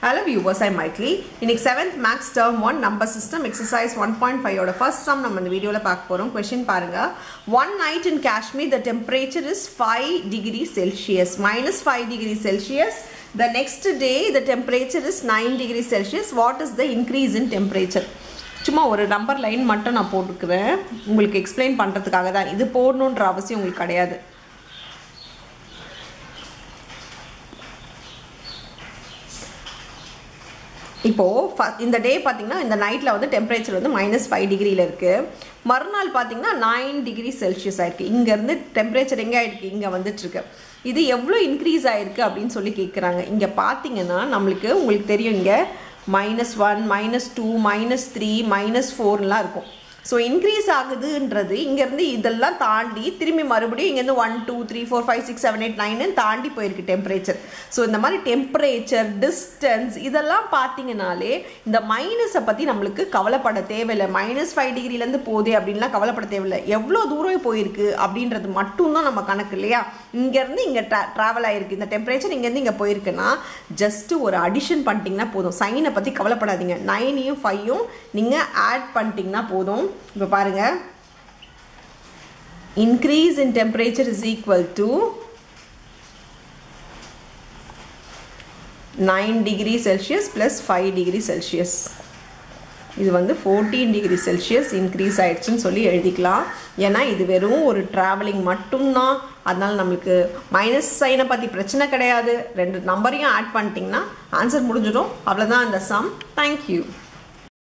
hello viewers ஐ மைக்லி இன்னைக்கு seventh maths term one number system exercise one point ஃபைவோட ஃபர்ஸ்ட் சம் நம்ம இந்த வீடியோவில் பார்க்க போகிறோம் கொஷின் பாருங்க one night in Kashmir the temperature is five degree Celsius minus five degree Celsius the next day the temperature is nine degree Celsius what is the increase in temperature சும்மா ஒரு number line மட்டும் நான் போட்டுக்கிறேன் உங்களுக்கு explain பண்ணுறதுக்காக தான் இது போடணுன்ற அவசியம் உங்களுக்கு கிடையாது இப்போது இந்த டே பார்த்தீங்கன்னா இந்த நைட்டில் வந்து டெம்பரேச்சர் வந்து மைனஸ் ஃபைவ் டிகிரியில் இருக்குது மறுநாள் பார்த்தீங்கன்னா நைன் டிகிரி செல்சியஸ் ஆயிருக்கு இங்கேருந்து டெம்பரேச்சர் எங்கே ஆயிருக்கு இங்கே வந்துட்டுருக்கு இது எவ்வளோ இன்க்ரீஸ் ஆயிருக்கு அப்படின்னு சொல்லி கேட்குறாங்க இங்கே பார்த்தீங்கன்னா நம்மளுக்கு உங்களுக்கு தெரியும் இங்கே minus one minus two minus three minus ஃபோர்லாம் இருக்கும் ஸோ இன்க்ரீஸ் ஆகுதுன்றது இங்கேருந்து இதெல்லாம் தாண்டி திரும்பி மறுபடியும் இங்கேருந்து one two three four five six seven eight nine தாண்டி போயிருக்கு டெம்பரேச்சர் ஸோ இந்த மாதிரி டெம்பரேச்சர் டிஸ்டன்ஸ் இதெல்லாம் பார்த்தீங்கனாலே இந்த மைனஸை பற்றி நம்மளுக்கு கவலைப்பட தேவையில்லை மைனஸ் ஃபைவ் டிகிரிலேருந்து போதே அப்படின்லாம் கவலைப்பட தேவையில்லை எவ்வளோ தூரம் போயிருக்கு அப்படின்றது மட்டும்தான் நம்ம கணக்கு இல்லையா இங்கேருந்து இங்கே ட்ரா ட்ராவல் ஆகிருக்கு இந்த டெம்பரேச்சர் இங்கேருந்து இங்கே போயிருக்குன்னா ஜஸ்ட்டு ஒரு அடிஷன் பண்ணிட்டீங்கன்னா போதும் சைனை பற்றி கவலைப்படாதீங்க நைனையும் ஃபைவும் நீங்கள் ஆட் பண்ணிட்டீங்கன்னா போதும் இப்போ பாருங்க increase in temperature is equal to 9 degree Celsius plus 5 degree Celsius இது வந்து ஃபோர்டீன் டிகிரி செல்சியஸ் இன்க்ரீஸ் ஆயிடுச்சுன்னு சொல்லி எழுதிக்கலாம் ஏன்னா இது வெறும் ஒரு ட்ராவலிங் மட்டும்தான் அதனால் நம்மளுக்கு மைனஸ் சைனை பற்றி பிரச்சனை கிடையாது ரெண்டு நம்பரையும் ஆட் பண்ணிட்டீங்கன்னா ஆன்சர் முடிஞ்சிடும் அவ்வளோதான் அந்த சம் தேங்க்யூ